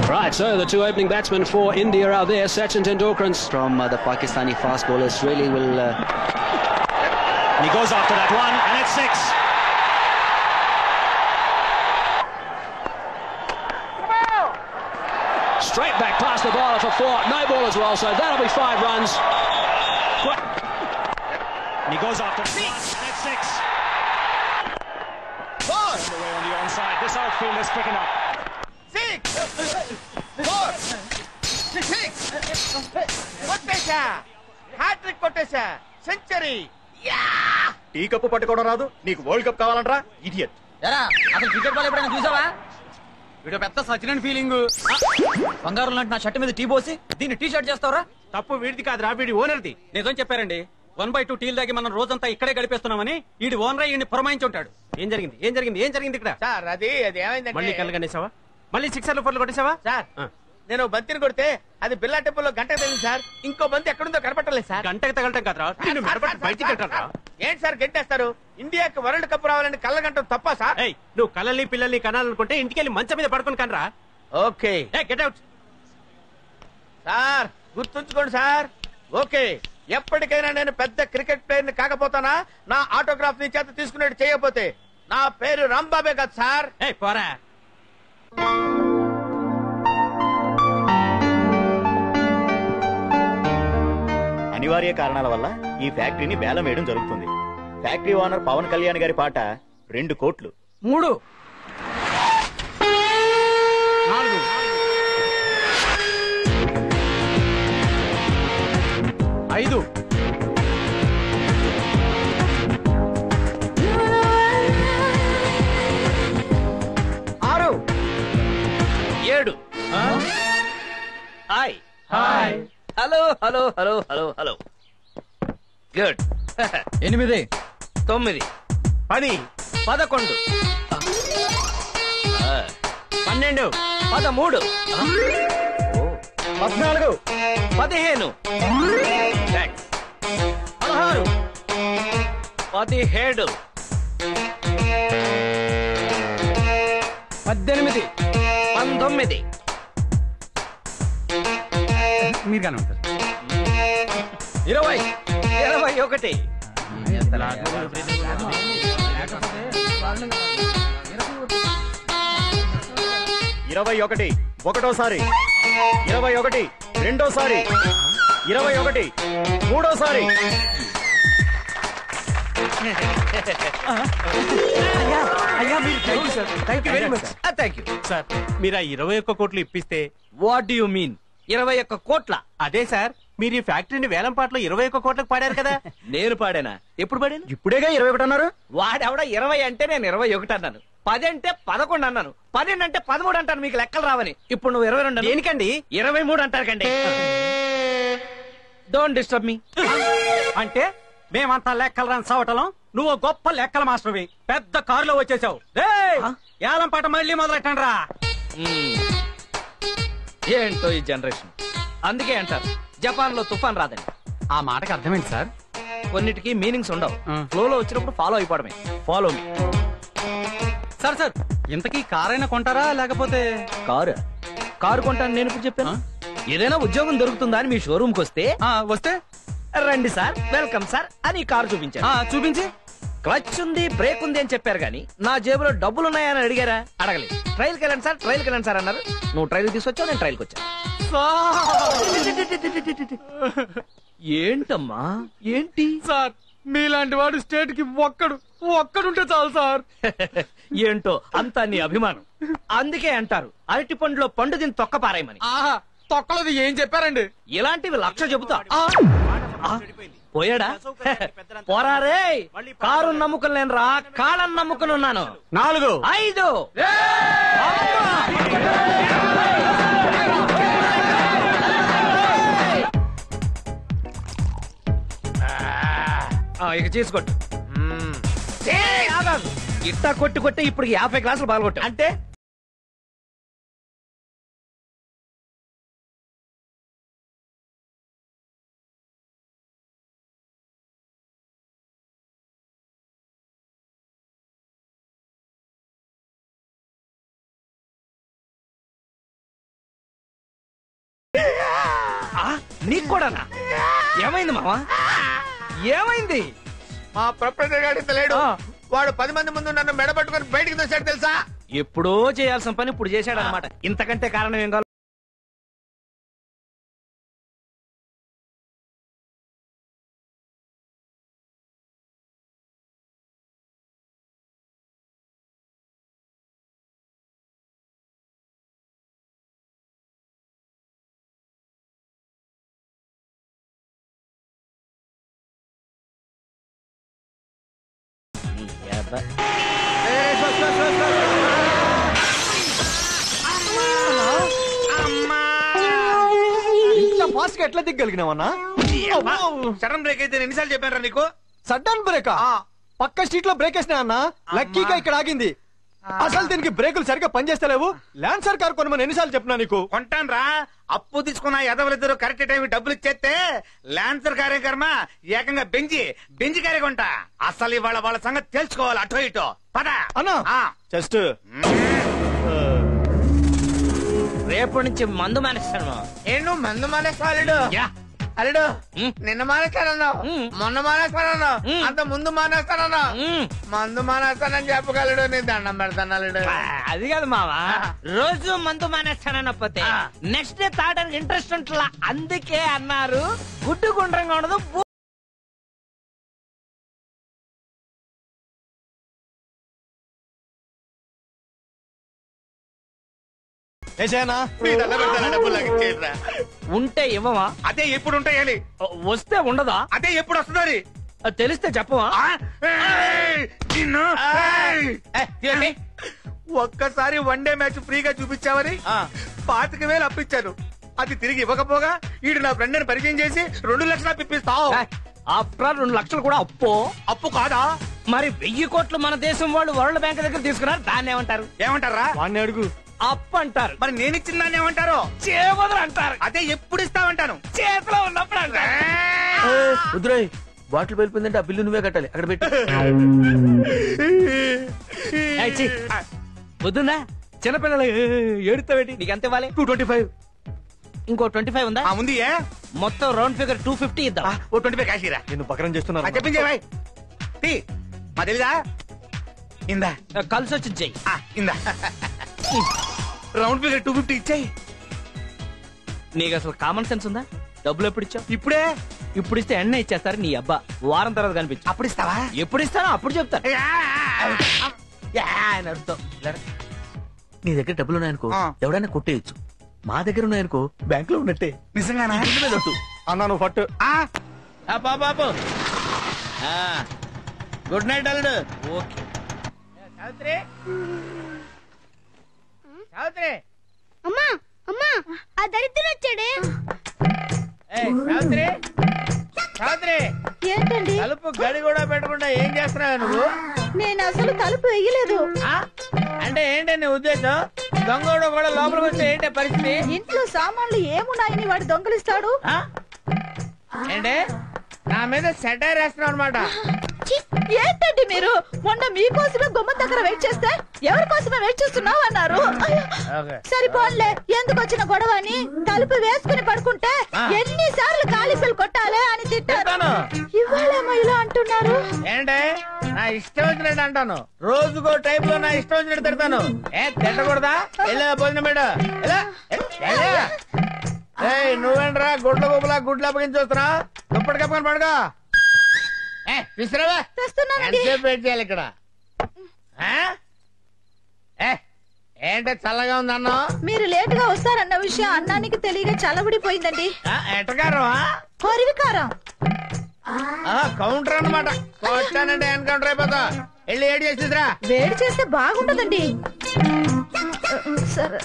Right, so the two opening batsmen for India are there. Sachin Tendulkar and from uh, the Pakistani fast bowlers really will. Uh, He goes after that one, and it's six. straight back past the bowler for four. No ball as well, so that'll be five runs. And he goes after six, and it's six. Four. Away on the onside. This outfield is picking up. కొట్టేశా hattrick కొట్టేశా century tea cup పట్టుకోవడం రాదు నీకు world cup కావాలంటరా idiot ఎరా అసలు cricket ball ఎప్పుడైనా చూసావా వీడు పెద్ద సచిన్ ఫీలింగ్ బంగారం లాంటి నా షర్ట్ మీద టీ పోసి దీన్ని టీ షర్ట్ చేస్తావరా తప్పు వీడిది కాదు రా వీడి ఓనర్ది నిజం చెప్పారండి వన్ బై టూ టీల్ దాగి మనం రోజంతా ఇక్కడే గడిపేస్తున్నామని ఈడి ఓనర్ ఈయన్ని పురమాయించి ఉంటాడు ఏం జరిగింది ఏం జరిగింది ఏం జరిగింది ఇక్కడ సార్ అది అది మళ్ళీ ఏమైందంటే కళ్ళు కనేసావా మళ్ళీ సిక్సర్లు ఫోర్లు కొట్టేసావా సార్ ఆ. నేను బంతిని కొడితే అది బిల్లా టెంపుల్లో గంట తగిలింది సార్ ఇంకో బంతి ఎక్కడుందో కనపట్టలేదు సార్ గంటకి తగలటం కదరా నిన్ను మెడపట్టి బయటికి కట్టరా ఏంటి సార్ గంటేస్తారు ఇండియాకి వరల్డ్ కప్ రావాలని కళ్ళ గంట తప్ప సార్ ఏయ్ నువ్వు కళ్ళని పిల్లల్ని కనాలనుకుంటే ఇంటికి వెళ్ళి మంచం మీద పడుకొని కనరా ఓకే ఏ గెట్ అవుట్ సార్ గుర్తుంచుకోండి సార్ ఓకే ఎప్పటికైనా నేను పెద్ద క్రికెట్ ప్లేయర్ ని కాకపోతానా నా ఆటోగ్రాఫ్ నీ చేత తీసుకునేట్టు చేయకపోతే నా పేరు రాంబాబే కదా సార్ ఏ పోరా అనివార్య కారణాల వల్ల ఈ ఫ్యాక్టరీని వేలం వేయడం జరుగుతుంది ఫ్యాక్టరీ ఓనర్ పవన్ కళ్యాణ్ గారి పాట రెండు కోట్లు మూడు నాలుగు ఐదు ఆరు ఏడు hi hi hello hello hello hello hello good ఎనిమిది తొమ్మిది పది పదకొండు పన్నెండు పదమూడు పద్నాలుగు పదిహేను Thanks. పదహారు పదిహేడు పద్దెనిమిది పంతొమ్మిది మీరు కానీ ఉంటారు ఇరవై ఇరవై ఒకటి ఇరవై ఒకటి ఒకటోసారి ఇరవై ఒకటి రెండోసారి ఇరవై ఒకటి మూడోసారి thank you very much thank you sir మీరు ఆ ఇరవై ఒక్క కోట్లు ఇప్పిస్తే వాట్ డు యు మీన్ ఇరవై ఒక్క కోట్ల అదే సార్ మీరు ఈ ఫ్యాక్టరీని వేలం పాటలో ఇరవై ఒక్క కోట్లకు పాడారు కదా నేను పాడానా ఎప్పుడు పాడాను ఇప్పుడేగా ఇరవై ఒకటి అన్నారు వాడెవడ ఇరవై అంటే నేను ఇరవై ఒకటి అన్నాను పది అంటే పదకొండు అన్నాను పన్నెండు అంటే పదమూడు అంటాను మీకు లెక్కలు రావని ఇప్పుడు నువ్వు ఇరవై రెండు దేనికండి ఇరవై మూడు అంటారు కండి డోంట్ డిస్టర్బ్ మీ అంటే మేమంతా లెక్కలు రాని సావటం నువ్వు గొప్ప లెక్కల మాస్టర్వి పెద్ద కారులో వచ్చేసావు ఏలం పాట మళ్ళీ మొదలెట్టండి రా ఏంటో ఈ జనరేషన్ అందుకే అంటారు జపాన్ లో తుఫాన్ రాదని ఆ మాటకి అర్థమైంది సార్ కొన్నిటికి మీనింగ్స్ ఉండవు ఆ. ఫ్లో లో వచ్చినప్పుడు ఫాలో అయిపోవడమే ఫాలో మీ సార్ సార్ ఇంతకీ కారైనా కొంటారా లేకపోతే కారు కారు కొంటాను నేను ఇప్పుడు చెప్పాను ఏదైనా ఉద్యోగం దొరుకుతుందా అని మీ షోరూమ్ కి వస్తే ఆ, వస్తే రండి సార్ వెల్కమ్ సార్ అని కారు చూపించాను ఆ, చూపించి క్లచ్ ఉంది బ్రేక్ ఉంది అని చెప్పారు కానీ నా జేబులో డబ్బులు ఉన్నాయని అడిగారా అడగలేదు ట్రైల్ కి వెళ్ళండి సార్ ట్రైల్ కి వెళ్ళండి సార్ అన్నారు నువ్వు ట్రైల్ తీసుకొచ్చావు నేను ట్రైల్ కి వచ్చాను ఏంటమ్మా ఏంటి సార్ మీలాంటి వాడు స్టేట్ కి ఒక్కడు ఒక్కడుంటే చాలు సార్ ఏంటో అంతా నీ అభిమానం అందుకే అంటారు అరటి పండులో పండు దీన్ని తొక్క పారాయమని ఆహా తొక్కలది ఏం చెప్పారండి ఇలాంటివి లక్ష చెబుతా ఆ, పోయాడా పోరారే కారు నమ్ముకుని నేను రా కాళ్ళని నమ్ముకుని ఉన్నాను నాలుగు ఐదు ఆ, ఇక చేసుకోట్టు ఇట్టా కొట్టి కొట్టి ఇప్పుడు యాభై గ్లాసులు పాల్గొట్టు అంటే నీకు కూడానా ఏమైంది మావా ఏమైంది మా ప్రొపరేటర్ గారు ఇంత లేడు వాడు పది మంది ముందు నన్ను మెడబట్టుకొని బయటికి తోశాడు తెలుసా ఎప్పుడో చేయాల్సిన పని ఇప్పుడు చేశాడు అనమాట ఇంతకంటే కారణం ఏం కావాలి ఇంత ఫాస్ట్ గా ఎట్లా దిగ్గలిగినావన్నా సడన్ బ్రేక్ అయితే నేను ఎన్నిసార్లు చెప్పాను నీకు సడన్ బ్రేక్ పక్క స్ట్రీట్ లో బ్రేక్ వేసినా అన్న లక్కీగా ఇక్కడ ఆగింది అసలు దీనికి బ్రేకులు సరిగ్గా పనిచేస్తలేవు ల్యాన్సర్ కార్ కొనమని ఎన్నిసార్లు చెప్పినా నీకు కొంటాను రా అప్పు తీసుకున్న ఎదవలిద్దరు కరెక్ట్ టైం డబ్బులు ఇచ్చేస్తే లాన్సర్ కార్యక్రమ ఏకంగా బెంజి బెంజి కార్య కొంటా అసలు ఇవాళ వాళ్ళ సంగతి తెలుసుకోవాలి అటో ఇటో పద అన్నా ఆ. జస్ట్ రేపటి నుంచి మందు మానేస్తాను ఏను మందు మానేస్తా అల్లుడు యా అల్లుడు ఉమ్. నిన్న మానేస్తానన్నావు ఉమ్. మొన్న మానేస్తానన్నావు ఉమ్. అంత ముందు మానేస్తానన్నావు ఉమ్. మందు మానేస్తానని చెప్పగలడు నీ దండం పెడతాను అల్లుడు ఆ, అది కాదు మావా రోజు మందు మానేస్తానకపోతే నెక్స్ట్ డే తాగడానికి ఇంట్రెస్ట్ ఉంటుందా అందుకే అన్నారు గుడ్డు గుండ్రంగా ఉండదు బు- ఏసేనా మీ దండం పెడతాను డబ్బులు నాకు ఇచ్చేయండిరా. ఉంటే ఇవ్వవా అదే ఎప్పుడు ఉంటాయాలి వస్తే ఉండదా అదే ఎప్పుడు వస్తుంది అది తెలిస్తే చెప్పవా ఒక్కసారి వన్ డే మ్యాచ్ ఫ్రీగా చూపించావని పాతిక వేలు అప్పించాను అది తిరిగి ఇవ్వకపోగా ఈడు నా ఫ్రెండ్ పరిచయం చేసి రెండు లక్షలు అప్పిస్తావు ఆఫ్టర్ రెండు లక్షలు కూడా అప్పు అప్పు కాదా మరి వెయ్యి కోట్లు మన దేశం వాళ్ళు వరల్డ్ బ్యాంక్ దగ్గర తీసుకున్నారు దాన్ని ఏమంటారు ఏమంటారా వాడిని అడుగు అప్పు అంటారు మరి నేను ఇచ్చిన దాన్ని ఏమంటారు చేవదలు అంటారు అదే ఎప్పుడు ఇస్తామంటాను చేతిలో ఉన్నప్పుడు అంటారు రుద్రాయ్ బాటిల్ వెళ్ళిపోయిందంటే ఆ బిల్లు నువ్వే కట్టాలి అక్కడ పెట్టి ఏయ్, ఛీ. వద్దుందా చిన్నపిల్లలు ఏడుతావేటి నీకు ఎంత ఇవ్వాలి టూ ట్వంటీ ఫైవ్ ఇంకో ట్వంటీ ఫైవ్ ఉందా ఆ ఉంది ఏ మొత్తం రౌండ్ ఫిగర్ టూ ఫిఫ్టీ ఇద్దాం ఓ ట్వంటీ ఫైవ్ కాశీరా నిన్ను పకరం చేస్తున్నా చెప్పించే భాయ్ టీ మా తెలీదా ఇందా కలిసి వచ్చి చెయ్యి ఆ, ఇందా రౌండ్ ఫిగర్ టూ ఫిఫ్టీ ఇచ్చాయి నీకు అసలు కామన్ సెన్స్ ఉందా డబ్బులు ఎప్పుడు ఇచ్చావు ఇప్పుడే ఇప్పుడు ఇస్తే ఎన్న ఇచ్చేస్తారు నీ అబ్బా వారం తర్వాత కనిపించు అప్పుడు ఇస్తావా ఎప్పుడు ఇస్తానో అప్పుడు చెప్తాను యా. యా అని అర్థం నీ దగ్గర డబ్బులు ఉన్నాయనుకో ఆ. ఎవడైనా కొట్టేయచ్చు మా దగ్గర ఉన్నాయనుకో బ్యాంక్ లో ఉన్నట్టే నిజంగానా ఇంటి మీద ఒట్టు. అన్నా నువ్వు పట్టు ఆ, బాబు గుడ్ నైట్ అల్లుడు ఓకే సావిత్రి సావిత్రి అమ్మా అమ్మా ఆ దరిద్రుడు వచ్చాడే ఏయ్, సావిత్రి సావిత్రి ఏంటండి తలుపు గడి కూడా పెట్టకుండా ఏం చేస్తున్నావు నువ్వు నేను అసలు తలుపు వేయలేదు ఆ? అంటే ఏంటి నీ ఉద్దేశం దొంగోడు కూడా లోపలికి వస్తే ఏంటి పరిస్థితి ఇంట్లో సామాన్లు ఏమున్నాయని వాడు దొంగలిస్తాడు ఆ? ఏంటి నా మీద సెటైర్ వేస్తున్నావు అనమాట ఛీ, ఏంటండి మీరు మొన్న మీకోసమే గుమ్మం దగ్గర వెయిట్ చేస్తే ఎవరి కోసమే వెయిట్ చేస్తున్నావు అన్నారు అయ్యో, సరిపోన్లే ఎందుకు వచ్చిన గొడవ అని తలుపు వేసుకుని పడుకుంటే ఎన్నిసార్లు కాలిపిల్ కొట్టాలే అని తిట్టారు తిట్టాను. ఇవాళేమో ఇలా అంటున్నారు ఏంటి నా ఇష్టం వచ్చినట్టు అంటాను రోజుకో టైప్ లో నా ఇష్టం వచ్చినట్టు తిడతాను ఏ తిట్టకూడదా వెళ్ళా భోజనం పెట్టు ఎలా ఏయ్ నువ్వేంట్రా గుడ్ల గుబులా గుడ్లు అప్పగించి వస్తున్నా దుప్పటి కప్పుకొని పడుకో ఏ విసిరావా తెస్తున్నానండి ఎంతసేపు వెయిట్ చేయాలి ఇక్కడ ఆ? ఏ ఏంటి చల్లగా ఉంది అన్నం మీరు లేట్ గా వస్తారన్న విషయం అన్నానికి తెలియక చల్లబడిపోయిందండి ఆ, ఎటకారమా కొరివికారం కౌంటర్ అన్నమాట వచ్చానంటే ఎన్కౌంటర్ అయిపోతా వెళ్ళి ఏడు చేసిరా వేడి చేస్తే బాగుంటుందండి సరే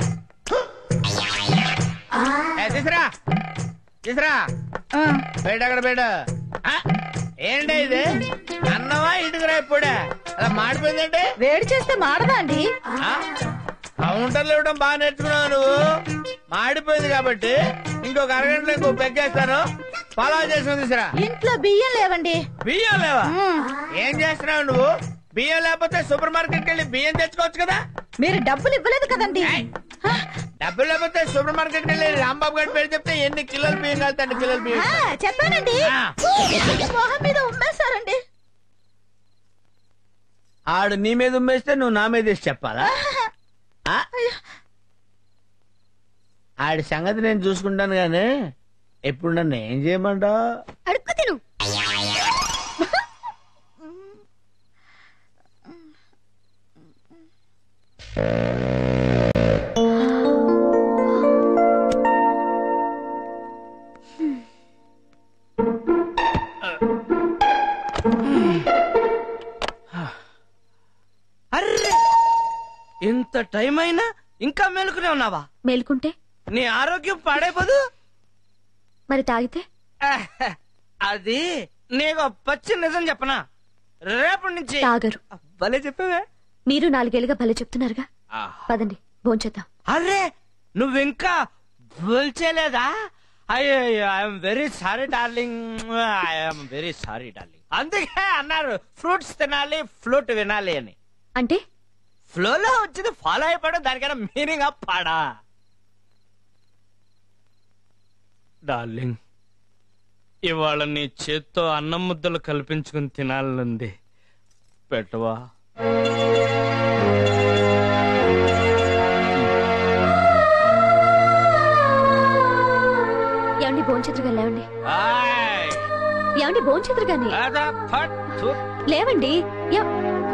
తీసురా తీసురా ఆ, బయట అక్కడ బయట ఆ, ఏంటి ఇది అన్నమా ఇటుకురా ఇప్పుడే అలా మాడిపోయిందంటే వేడి చేస్తే మాడదా అండి కౌంటర్లు ఇవ్వడం బాగా నేర్చుకున్నావు నువ్వు మాడిపోయింది కాబట్టి ఇంకొక అరగంటలో ఇంకో పెగ్గేస్తాను ఫాలో చేసుకుని తీసురా ఇంట్లో బియ్యం లేవండి బియ్యం లేవా ఉమ్, ఏం చేస్తున్నావు నువ్వు బియ్యం లేకపోతే సూపర్ మార్కెట్కి వెళ్ళి బియ్యం తెచ్చుకోవచ్చు కదా మీరు డబ్బులు ఇవ్వలేదు కదండి ఏయ్, డబ్బులు లేకపోతే సూపర్ మార్కెట్ వెళ్ళి రాంబాబు గారి పేరు చెప్తే ఎన్ని కిలోలు బియ్యం కలుతాండి కిలోలు బియ్యం ఆ, చెప్పానండి ఆ. మొహం మీద ఉమ్మేశారండి ఆడు నీ మీద ఉమ్మేస్తే నువ్వు నా మీద వేసి చెప్పాలా ఆ? ఆడి సంగతి నేను చూసుకుంటాను గానీ ఇప్పుడు నన్ను ఏం చేయమంటావు అడుక్కు తిను అర్రే ఇంత టైం అయినా ఇంకా మేలుకునే ఉన్నావా మేలుకుంటే నీ ఆరోగ్యం పాడైపోదు మరి తాగితే ఆహ్, అది నీకు ఒక పచ్చి నిజం చెప్పనా రేపటి నుంచి తాగరు భలే చెప్పావే మీరు నాలుగేళ్లుగా భలే చెప్తున్నారుగా పదండి భోంచేద్దాం అరే నువ్వు ఇంకా బోల్చేలేదా అయ్యో I'm very sorry darling I'm very sorry darling అందుకే అన్నారు ఫ్రూట్స్ తినాలి ఫ్లూట్ వినాలి అని అంటే ఫ్లోలో వచ్చింది ఫాలో అయిపోవడం దానికైనా మీనింగ్ పాడా డార్లింగ్ ఇవాళ నీ చేత్తో అన్నం ముద్దలు కల్పించుకుని తినాలనుంది పెట్టవా ఏమండి భోంచేతురుగా లేవండి ఆయ్. ఏమండి భోంచేతురుగాని అదా ఫట్ థు. లేవండి ఎవ్-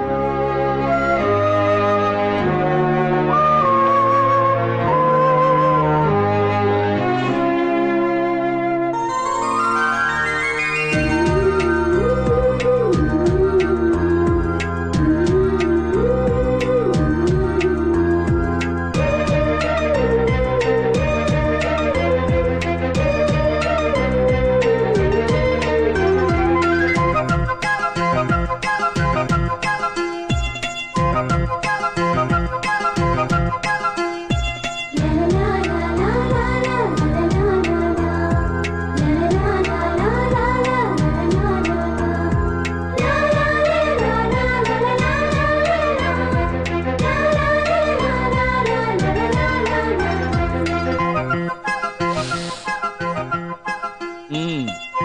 మ్మ్.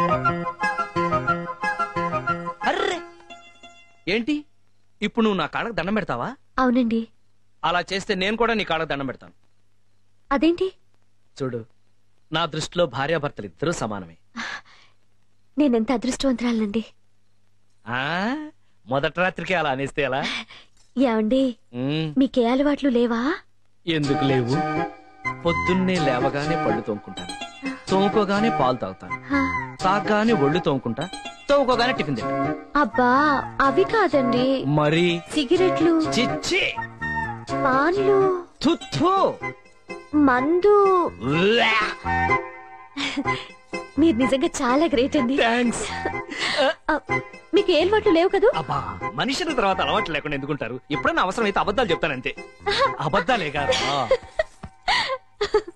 అర్రే ఏంటి ఇప్పుడు నువ్వు నా కాళ్ళకు దండం పెడతావా అవునండి అలా చేస్తే నేను కూడా నీ కాళ్ళకు దండం పెడతాను అదేంటి చూడు నా దృష్టిలో భార్యాభర్తలు ఇద్దరూ సమానమే నేనెంత అదృష్టవంతురాలండి ఆ మొదటి రాత్రికి అలా అనేస్తే ఎలా ఏమండి మ్మ్. మీకే అలవాట్లు లేవా ఎందుకు లేవు పొద్దున్నే లేవగానే పళ్ళు తోముకుంటాను తోముకోగానే పాలు తాగుతాను హా. తాగగానే ఒళ్ళు తోముకుంటా తోముకోగానే టిఫిన్ తింటా అబ్బా అవి కాదండి మరి సిగరెట్లు చిచ్చి పాన్లు తుత్తు మందు మీరు నిజంగా చాలా గ్రేట్ అండి థ్యాంక్స్ ఆ, మీకు ఏ అలవాట్లు లేవు కదూ అబ్బా మనుషుల తర్వాత అలవాటు లేకుండా ఎందుకుంటారు ఎప్పుడైనా అవసరం అయితే అబద్ధాలు చెప్తానంతే అబద్ధాలే కాదు